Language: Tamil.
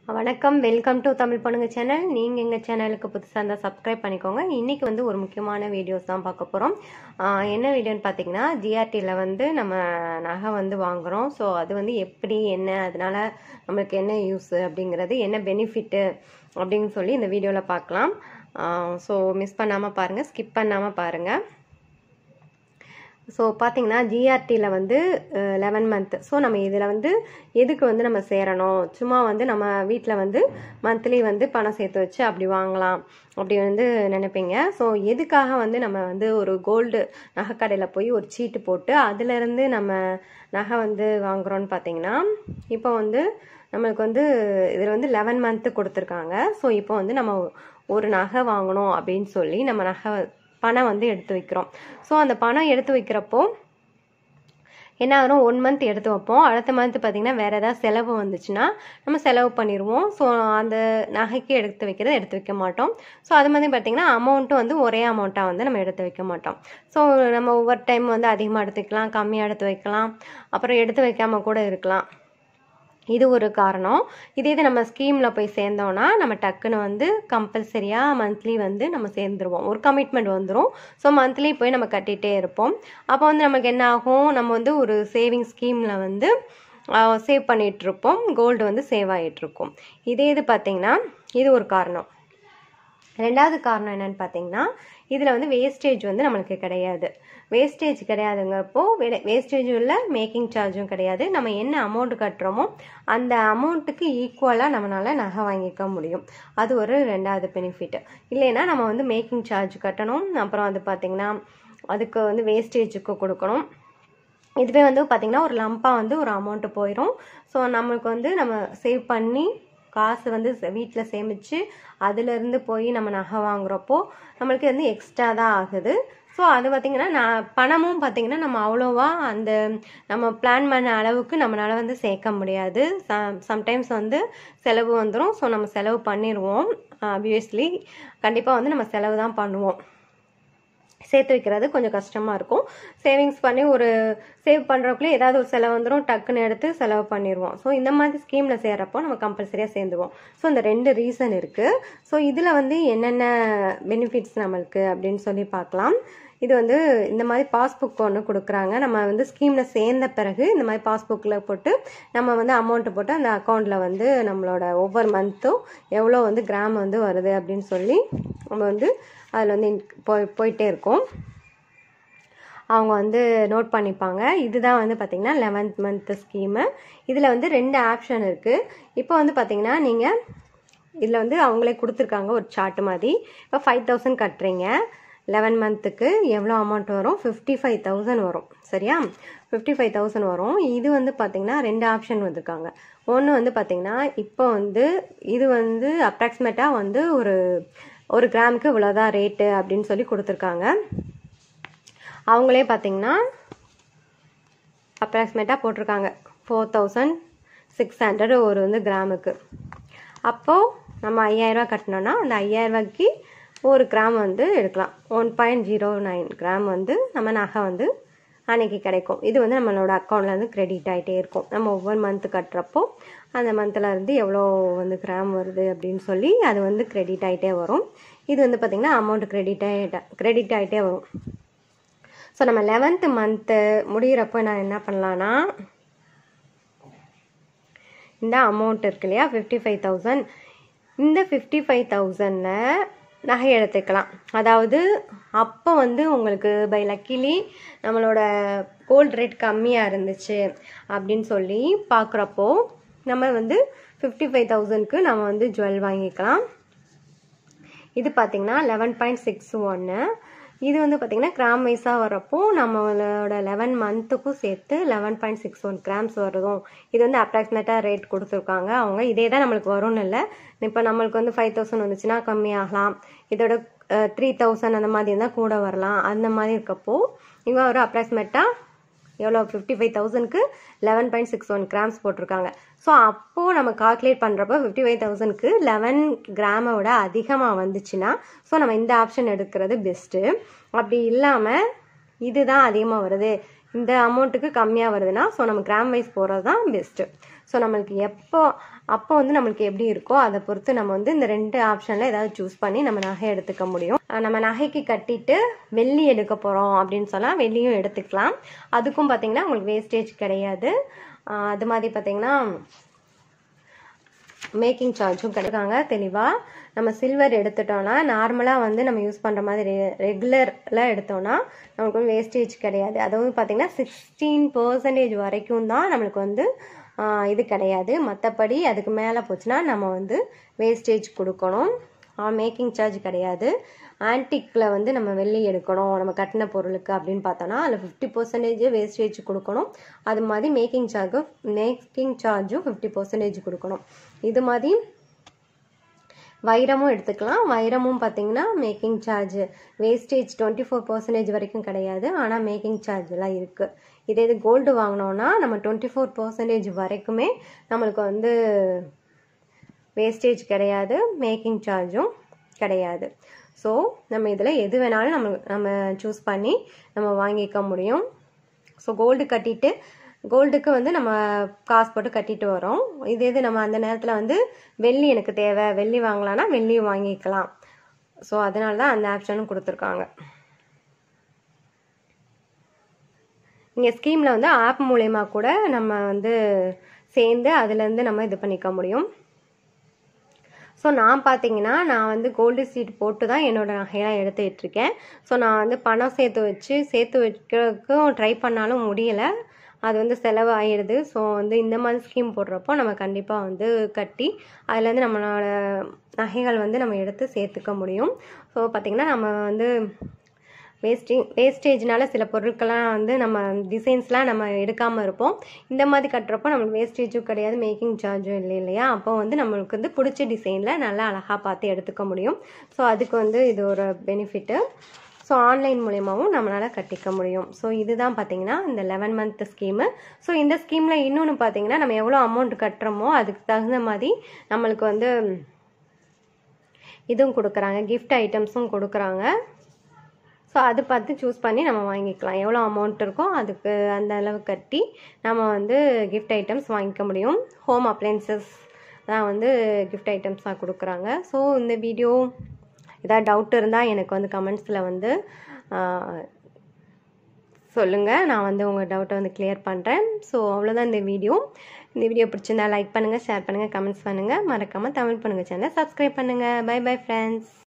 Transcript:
வணக்கம் வெல்கம் டு தமிழ் பொண்ணுங்க சேனல் நீங்கள் எங்கள் சேனலுக்கு புதுசாக இருந்தால் சப்ஸ்கிரைப் பண்ணிக்கோங்க இன்றைக்கி வந்து ஒரு முக்கியமான வீடியோஸ் தான் பார்க்க போகிறோம் என்ன வீடியோன்னு பார்த்தீங்கன்னா ஜிஆர்டியில் வந்து நம்ம நகை வந்து வாங்குகிறோம் ஸோ அது வந்து எப்படி என்ன அதனால நம்மளுக்கு என்ன யூஸ் அப்படிங்கிறது என்ன பெனிஃபிட்டு அப்படின்னு சொல்லி இந்த வீடியோவில் பார்க்கலாம் ஸோ மிஸ் பண்ணாமல் பாருங்கள் ஸ்கிப் பண்ணாமல் பாருங்கள் ஸோ பார்த்தீங்கன்னா ஜிஆர்டியில் வந்து லெவன் மந்த் ஸோ நம்ம இதில் வந்து எதுக்கு வந்து நம்ம சேரணும் சும்மா வந்து நம்ம வீட்டில் வந்து மந்த்லி வந்து பணம் சேர்த்து வச்சு அப்படி வாங்கலாம் அப்படி வந்து நினைப்பீங்க ஸோ எதுக்காக வந்து நம்ம வந்து ஒரு கோல்டு நகைக்கடையில் போய் ஒரு சீட்டு போட்டு அதுலேருந்து நம்ம நகை வந்து வாங்குகிறோன்னு பார்த்தீங்கன்னா இப்போ வந்து நம்மளுக்கு வந்து இதில் வந்து லெவன் மந்த்து கொடுத்துருக்காங்க ஸோ இப்போ வந்து நம்ம ஒரு நகை வாங்கணும் அப்படின்னு சொல்லி நம்ம நகை பணம் வந்து எடுத்து வைக்கிறோம் ஸோ அந்த பணம் எடுத்து வைக்கிறப்போ என்ன ஆகும் ஒன் மந்த் எடுத்து வைப்போம் அடுத்த மந்த் பார்த்திங்கன்னா வேறு ஏதாவது செலவு வந்துச்சுன்னா நம்ம செலவு பண்ணிடுவோம் ஸோ அந்த நகைக்கு எடுத்து வைக்கிறத எடுத்து வைக்க மாட்டோம் ஸோ அது மாதிரி பார்த்திங்கன்னா அமௌண்ட்டும் வந்து ஒரே அமௌண்ட்டாக வந்து நம்ம எடுத்து வைக்க மாட்டோம் ஸோ நம்ம ஒவ்வொரு டைம் வந்து அதிகமாக எடுத்து வைக்கலாம் கம்மியாக எடுத்து வைக்கலாம் அப்புறம் எடுத்து வைக்காமல் கூட இருக்கலாம் இது ஒரு காரணம் இதே இது நம்ம ஸ்கீமில் போய் சேர்ந்தோன்னா நம்ம டக்குன்னு வந்து கம்பல்சரியாக மந்த்லி வந்து நம்ம சேர்ந்துருவோம் ஒரு கமிட்மெண்ட் வந்துடும் ஸோ மந்த்லி போய் நம்ம கட்டிகிட்டே இருப்போம் அப்போ வந்து நமக்கு என்ன ஆகும் நம்ம வந்து ஒரு சேவிங் ஸ்கீமில் வந்து சேவ் பண்ணிகிட்ருப்போம் கோல்டு வந்து சேவ் ஆகிட்ருக்கும் இதே இது பார்த்திங்கன்னா இது ஒரு காரணம் ரெண்டாவது காரணம் என்னன்னு பார்த்தீங்கன்னா இதில் வந்து வேஸ்டேஜ் வந்து நம்மளுக்கு கிடையாது வேஸ்டேஜ் கிடையாதுங்கிறப்போ வேஸ்டேஜும் இல்லை மேக்கிங் சார்ஜும் கிடையாது நம்ம என்ன அமௌண்ட் கட்டுறோமோ அந்த அமௌண்ட்டுக்கு ஈக்குவலாக நம்மளால் நகை வாங்கிக்க முடியும் அது ஒரு ரெண்டாவது பெனிஃபிட் இல்லைன்னா நம்ம வந்து மேக்கிங் சார்ஜ் கட்டணும் அப்புறம் அது பார்த்திங்கன்னா அதுக்கு வந்து வேஸ்டேஜுக்கு கொடுக்கணும் இதுவே வந்து பார்த்திங்கன்னா ஒரு லம்பாக வந்து ஒரு அமௌண்ட்டு போயிடும் ஸோ நம்மளுக்கு வந்து நம்ம சேவ் பண்ணி காசு வந்து வீட்டில் சேமித்து அதுலேருந்து போய் நம்ம நகை வாங்குறப்போ நம்மளுக்கு வந்து எக்ஸ்ட்ரா தான் ஆகுது ஸோ அது பார்த்திங்கன்னா நான் பணமும் பார்த்திங்கன்னா நம்ம அவ்வளோவா அந்த நம்ம பிளான் பண்ண அளவுக்கு நம்மளால் வந்து சேர்க்க முடியாது சம்டைம்ஸ் வந்து செலவு வந்துடும் ஸோ நம்ம செலவு பண்ணிடுவோம் ஆப்வியஸ்லி கண்டிப்பாக வந்து நம்ம செலவு தான் பண்ணுவோம் சேர்த்து வைக்கிறது கொஞ்சம் கஷ்டமாக இருக்கும் சேவிங்ஸ் பண்ணி ஒரு சேவ் பண்ணுறக்குள்ளே ஏதாவது ஒரு செலவு வந்துடும் டக்குன்னு எடுத்து செலவு பண்ணிடுவோம் ஸோ இந்த மாதிரி ஸ்கீமில் சேர்கிறப்போ நம்ம கம்பல்சரியாக சேர்ந்துவோம் ஸோ இந்த ரெண்டு ரீசன் இருக்குது ஸோ இதில் வந்து என்னென்ன பெனிஃபிட்ஸ் நம்மளுக்கு அப்படின்னு சொல்லி பார்க்கலாம் இது வந்து இந்த மாதிரி பாஸ்புக் ஒன்று கொடுக்குறாங்க நம்ம வந்து ஸ்கீமில் சேர்ந்த பிறகு இந்த மாதிரி பாஸ்புக்கில் போட்டு நம்ம வந்து அமௌண்ட்டு போட்டு அந்த அக்கௌண்ட்டில் வந்து நம்மளோட ஒவ்வொரு மந்த்தும் எவ்வளோ வந்து கிராம் வந்து வருது அப்படின்னு சொல்லி நம்ம வந்து அதில் வந்து போய் போயிட்டே இருக்கும் அவங்க வந்து நோட் பண்ணிப்பாங்க இதுதான் வந்து பார்த்திங்கன்னா லெவன்த் மந்த் ஸ்கீமு இதில் வந்து ரெண்டு ஆப்ஷன் இருக்குது இப்போ வந்து பார்த்திங்கன்னா நீங்கள் இதில் வந்து அவங்களே கொடுத்துருக்காங்க ஒரு சார்ட் மாதிரி இப்போ ஃபைவ் தௌசண்ட் கட்டுறீங்க லெவன் மந்த்துக்கு எவ்வளோ அமௌண்ட் வரும் ஃபிஃப்டி ஃபைவ் தௌசண்ட் வரும் சரியா ஃபிஃப்டி ஃபைவ் தௌசண்ட் வரும் இது வந்து பார்த்திங்கன்னா ரெண்டு ஆப்ஷன் வந்திருக்காங்க ஒன்று வந்து பார்த்திங்கன்னா இப்போ வந்து இது வந்து அப்ராக்சிமேட்டாக வந்து ஒரு ஒரு கிராமுக்கு இவ்வளோதான் ரேட்டு அப்படின்னு சொல்லி கொடுத்துருக்காங்க அவங்களே பார்த்திங்கன்னா அப்ராக்சிமேட்டாக போட்டிருக்காங்க ஃபோர் தௌசண்ட் சிக்ஸ் ஹண்ட்ரட் ஒரு வந்து கிராமுக்கு அப்போது நம்ம ஐயாயிரரூவா கட்டினோன்னா அந்த ஐயாயிரரூவாய்க்கு ஒரு கிராம் வந்து எடுக்கலாம் one point zero nine gram வந்து நம்ம நகை வந்து அன்னைக்கு கிடைக்கும் இது வந்து நம்மளோட அக்கௌண்ட்டில் வந்து கிரெடிட் ஆகிட்டே இருக்கும் நம்ம ஒவ்வொரு மந்த்து கட்டுறப்போ அந்த மந்தில் இருந்து எவ்வளோ வந்து கிராம் வருது அப்படின்னு சொல்லி அது வந்து கிரெடிட் ஆகிட்டே வரும் இது வந்து பார்த்திங்கன்னா அமௌண்ட் கிரெடிட் ஆகிட்ட கிரெடிட் ஆகிட்டே வரும் ஸோ நம்ம லெவன்த்து மந்த்து முடிகிறப்போ நான் என்ன பண்ணலான்னா இந்த அமௌண்ட் இருக்கு இல்லையா ஃபிஃப்டி ஃபைவ் தௌசண்ட் இந்த ஃபிஃப்டி ஃபைவ் தௌசண்டில் நகை எடுத்துக்கலாம் அதாவது அப்போ வந்து உங்களுக்கு பை லக்கிலி நம்மளோட கோல்ட் ரேட் கம்மியாக இருந்துச்சு அப்படின்னு சொல்லி பார்க்குறப்போ நம்ம வந்து ஃபிஃப்டி ஃபைவ் தௌசண்ட்க்கு நம்ம வந்து ஜுவல் வாங்கிக்கலாம் இது பார்த்திங்கன்னா லெவன் பாயிண்ட் சிக்ஸ் ஒன்று இது வந்து பார்த்திங்கன்னா கிராம் வைஸாக வரப்போ நம்மளோட லெவன் மந்த்துக்கும் சேர்த்து eleven point six one grams வருதும் இது வந்து அப்ராக்சிமேட்டாக ரேட் கொடுத்துருக்காங்க அவங்க இதே தான் நம்மளுக்கு வரும்னு இல்லை இப்போ நம்மளுக்கு வந்து ஃபைவ் தௌசண்ட் வந்துச்சுன்னா கம்மியாகலாம் இதோட த்ரீ தௌசண்ட் அந்த மாதிரி இருந்தால் கூட வரலாம் அந்த மாதிரி இருக்கப்போ இவங்க ஒரு அப்ராக்சிமேட்டாக எவ்வளோ ஃபிஃப்டி ஃபைவ் தௌசண்ட்க்கு eleven point six one grams போட்டிருக்காங்க ஸோ அப்போது நம்ம கால்குலேட் பண்ணுறப்போ ஃபிஃப்டி ஃபைவ் தௌசண்ட்க்கு லெவன் கிராமை விட அதிகமாக வந்துச்சுன்னா ஸோ நம்ம இந்த ஆப்ஷன் எடுக்கிறது பெஸ்ட்டு அப்படி இல்லாமல் இதுதான் அதிகமாக வருது இந்த அமௌண்ட்டுக்கு கம்மியாக வருதுன்னா ஸோ நம்ம கிராம் வைஸ் போகிறது தான் பெஸ்ட்டு ஸோ நம்மளுக்கு எப்போ அப்போ வந்து நம்மளுக்கு எப்படி இருக்கோ அதை பொறுத்து நம்ம வந்து இந்த ரெண்டு ஆப்ஷனில் ஏதாவது சூஸ் பண்ணி நம்ம நகை எடுத்துக்க முடியும் அஹ் நம்ம நகைக்கு கட்டிட்டு வெள்ளி எடுக்க போகிறோம் அப்படின்னு சொன்னால் வெள்ளியும் எடுத்துக்கலாம் அதுக்கும் பார்த்தீங்கன்னா உங்களுக்கு வேஸ்டேஜ் கிடையாது அஹ் அது மாதிரி பார்த்தீங்கன்னா மேக்கிங் சார்ஜும் கிடைக்காங்க தெளிவாக நம்ம சில்வர் எடுத்துட்டோம்னா நார்மலாக வந்து நம்ம யூஸ் பண்ணுற மாதிரி ரெகுலரில் எடுத்தோம்னா நமக்கு வந்து வேஸ்டேஜ் கிடையாது அதாவது பார்த்திங்கன்னா சிக்ஸ்டீன் பர்சன்டேஜ் வரைக்கும் தான் நம்மளுக்கு வந்து ஆஹ், இது கிடையாது மற்றபடி அதுக்கு மேலே போச்சுன்னா நம்ம வந்து வேஸ்டேஜ் கொடுக்கணும் மேக்கிங் சார்ஜ் கிடையாது ஆன்டிக்கில் வந்து நம்ம வெள்ளி எடுக்கணும் நம்ம கட்டின பொருளுக்கு அப்படின்னு பார்த்தோன்னா அதில் ஃபிஃப்டி பர்சன்டேஜ் வேஸ்டேஜ் கொடுக்கணும் அது மாதிரி மேக்கிங் சார்ஜும் மேக்கிங் சார்ஜும் ஃபிஃப்டி பர்சன்டேஜ் கொடுக்கணும் இது மாதிரி வைரமும் எடுத்துக்கலாம் வைரமும் பார்த்தீங்கன்னா making charge wastage twenty four percentage வரைக்கும் கிடையாது ஆனால் மேக்கிங் சார்ஜ்லாம் இருக்குது இதே இது கோல்டு வாங்கினோன்னா நம்ம டுவெண்ட்டி ஃபோர் பர்சன்டேஜ் வரைக்குமே நம்மளுக்கு வந்து வேஸ்டேஜ் கிடையாது மேக்கிங் சார்ஜும் கிடையாது ஸோ நம்ம இதில் எது வேணாலும் நம்ம நம்ம சூஸ் பண்ணி நம்ம வாங்கிக்க முடியும் ஸோ கோல்டு கட்டிட்டு கோல்டுக்கு வந்து நம்ம காசு போட்டு கட்டிட்டு வரோம் இதே இது நம்ம அந்த நேரத்தில் வந்து வெள்ளி எனக்கு தேவை வெள்ளி வாங்கலாம்னா வெள்ளியும் வாங்கிக்கலாம் ஸோ அதனால தான் அந்த ஆப்ஷனும் கொடுத்துருக்காங்க இங்கே ஸ்கீமில் வந்து ஆப் மூலயமா கூட நம்ம வந்து சேர்ந்து அதுலேருந்து நம்ம இது பண்ணிக்க முடியும் ஸோ நான் பார்த்தீங்கன்னா நான் வந்து கோல்டு சீட் போட்டு தான் என்னோட நகையெல்லாம் எடுத்துக்கிட்டு இருக்கேன் ஸோ நான் வந்து பணம் சேர்த்து வச்சு சேர்த்து வைக்கிறதுக்கும் ட்ரை பண்ணாலும் முடியலை அது வந்து செலவு ஆயிடுது ஸோ வந்து இந்த மாதிரி ஸ்கீம் போடுறப்போ நம்ம கண்டிப்பாக வந்து கட்டி அதுலேருந்து நம்மளோட நகைகள் வந்து நம்ம எடுத்து சேர்த்துக்க முடியும் ஸோ பார்த்திங்கன்னா நம்ம வந்து வேஸ்டிங் வேஸ்டேஜ்னால சில பொருட்கள்லாம் வந்து நம்ம டிசைன்ஸ்லாம் நம்ம எடுக்காமல் இருப்போம் இந்த மாதிரி கட்டுறப்போ நம்மளுக்கு வேஸ்டேஜும் கிடையாது மேக்கிங் சார்ஜும் இல்லை இல்லையா அப்போ வந்து நம்மளுக்கு வந்து பிடிச்ச டிசைனில் நல்லா அழகாக பார்த்து எடுத்துக்க முடியும் ஸோ அதுக்கு வந்து இது ஒரு பெனிஃபிட்டு ஸோ ஆன்லைன் மூலயமாவும் நம்மளால் கட்டிக்க முடியும் ஸோ இதுதான் பார்த்தீங்கன்னா இந்த லெவன் மந்த் ஸ்கீமு ஸோ இந்த ஸ்கீமில் இன்னொன்று பார்த்தீங்கன்னா நம்ம எவ்வளோ அமௌண்ட் கட்டுறோமோ அதுக்கு தகுந்த மாதிரி நம்மளுக்கு வந்து இதுவும் கொடுக்குறாங்க கிஃப்ட் ஐட்டம்ஸும் கொடுக்குறாங்க ஸோ அது பார்த்து சூஸ் பண்ணி நம்ம வாங்கிக்கலாம் எவ்வளோ அமௌண்ட் இருக்கோ அதுக்கு அந்த அளவு கட்டி நம்ம வந்து கிஃப்ட் ஐட்டம்ஸ் வாங்கிக்க முடியும் ஹோம் அப்ளைன்சஸ் தான் வந்து கிஃப்ட் ஐட்டம்ஸாக கொடுக்குறாங்க ஸோ இந்த வீடியோ ஏதாவது டவுட் இருந்தால் எனக்கு வந்து கமெண்ட்ஸில் வந்து சொல்லுங்கள் நான் வந்து உங்கள் டவுட்டை வந்து கிளியர் பண்ணுறேன் ஸோ அவ்வளோதான் இந்த வீடியோ இந்த வீடியோ பிடிச்சிருந்தா லைக் பண்ணுங்கள் ஷேர் பண்ணுங்கள் கமெண்ட்ஸ் பண்ணுங்கள் மறக்காமல் தமிழ் பண்ணுங்கள் சேனலை சப்ஸ்கிரைப் பண்ணுங்கள் பை பை ஃப்ரெண்ட்ஸ்